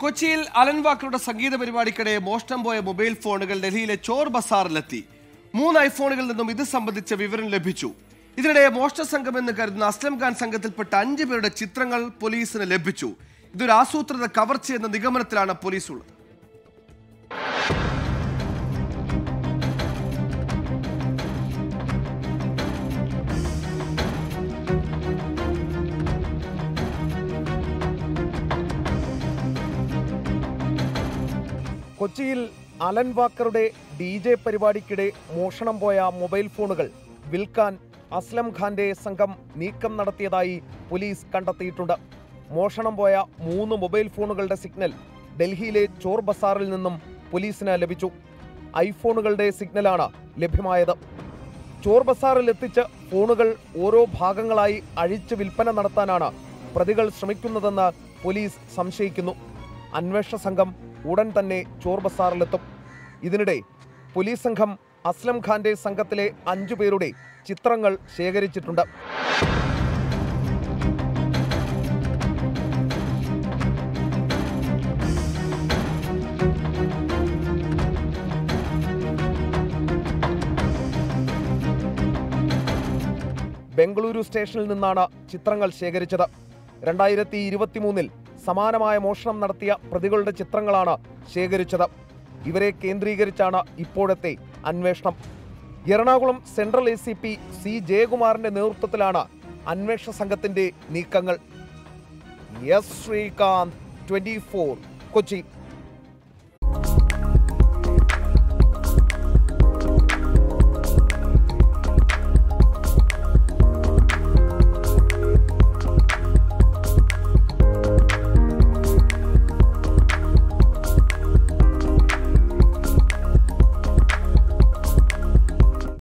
കൊച്ചിയിൽ അലൻ വാക്കറുടെ സംഗീത പരിപാടിക്കിടെ മോഷണം പോയ മൊബൈൽ ഫോണുകൾ ഡൽഹിയിലെ ചോർ ബസാറിലെത്തി മൂന്ന് ഐഫോണുകളിൽ നിന്നും ഇത് സംബന്ധിച്ച വിവരം ലഭിച്ചു ഇതിനിടെ മോഷണ സംഘം എന്ന് കരുതുന്ന അസ്ലം ഖാൻ സംഘത്തിൽപ്പെട്ട അഞ്ചു പേരുടെ ചിത്രങ്ങൾ പോലീസിന് ലഭിച്ചു ഇതൊരു ആസൂത്രിത കവർച്ചയെന്ന നിഗമനത്തിലാണ് പോലീസ് ഉള്ളത് കൊച്ചിയിൽ അലൻ വാക്കറുടെ ഡി ജെ പരിപാടിക്കിടെ മോഷണം പോയ മൊബൈൽ ഫോണുകൾ വിൽക്കാൻ അസ്ലം ഖാന്റെ സംഘം നീക്കം നടത്തിയതായി പോലീസ് കണ്ടെത്തിയിട്ടുണ്ട് മോഷണം പോയ മൂന്ന് മൊബൈൽ ഫോണുകളുടെ സിഗ്നൽ ഡൽഹിയിലെ ചോർ ബസാറിൽ നിന്നും പോലീസിന് ലഭിച്ചു ഐഫോണുകളുടെ സിഗ്നലാണ് ലഭ്യമായത് ചോർ ബസാറിൽ എത്തിച്ച് ഫോണുകൾ ഓരോ ഭാഗങ്ങളായി അഴിച്ച് വിൽപ്പന നടത്താനാണ് പ്രതികൾ ശ്രമിക്കുന്നതെന്ന് പോലീസ് സംശയിക്കുന്നു അന്വേഷണ സംഘം ഉടൻ തന്നെ ചോർ ബസാറിലെത്തും ഇതിനിടെ പോലീസ് സംഘം അസ്ലം ഖാന്റെ സംഘത്തിലെ അഞ്ചു പേരുടെ ചിത്രങ്ങൾ ശേഖരിച്ചിട്ടുണ്ട് ബംഗളൂരു സ്റ്റേഷനിൽ നിന്നാണ് ചിത്രങ്ങൾ ശേഖരിച്ചത് രണ്ടായിരത്തി ഇരുപത്തിമൂന്നിൽ സമാനമായ മോഷണം നടത്തിയ പ്രതികളുടെ ചിത്രങ്ങളാണ് ശേഖരിച്ചത് ഇവരെ കേന്ദ്രീകരിച്ചാണ് ഇപ്പോഴത്തെ അന്വേഷണം Ernakulam central A C P C ജയകുമാറിന്റെ നേതൃത്വത്തിലാണ് അന്വേഷണ സംഘത്തിന്റെ നീക്കങ്ങൾ എസ് ശ്രീകാന്ത് ട്വന്റി കൊച്ചി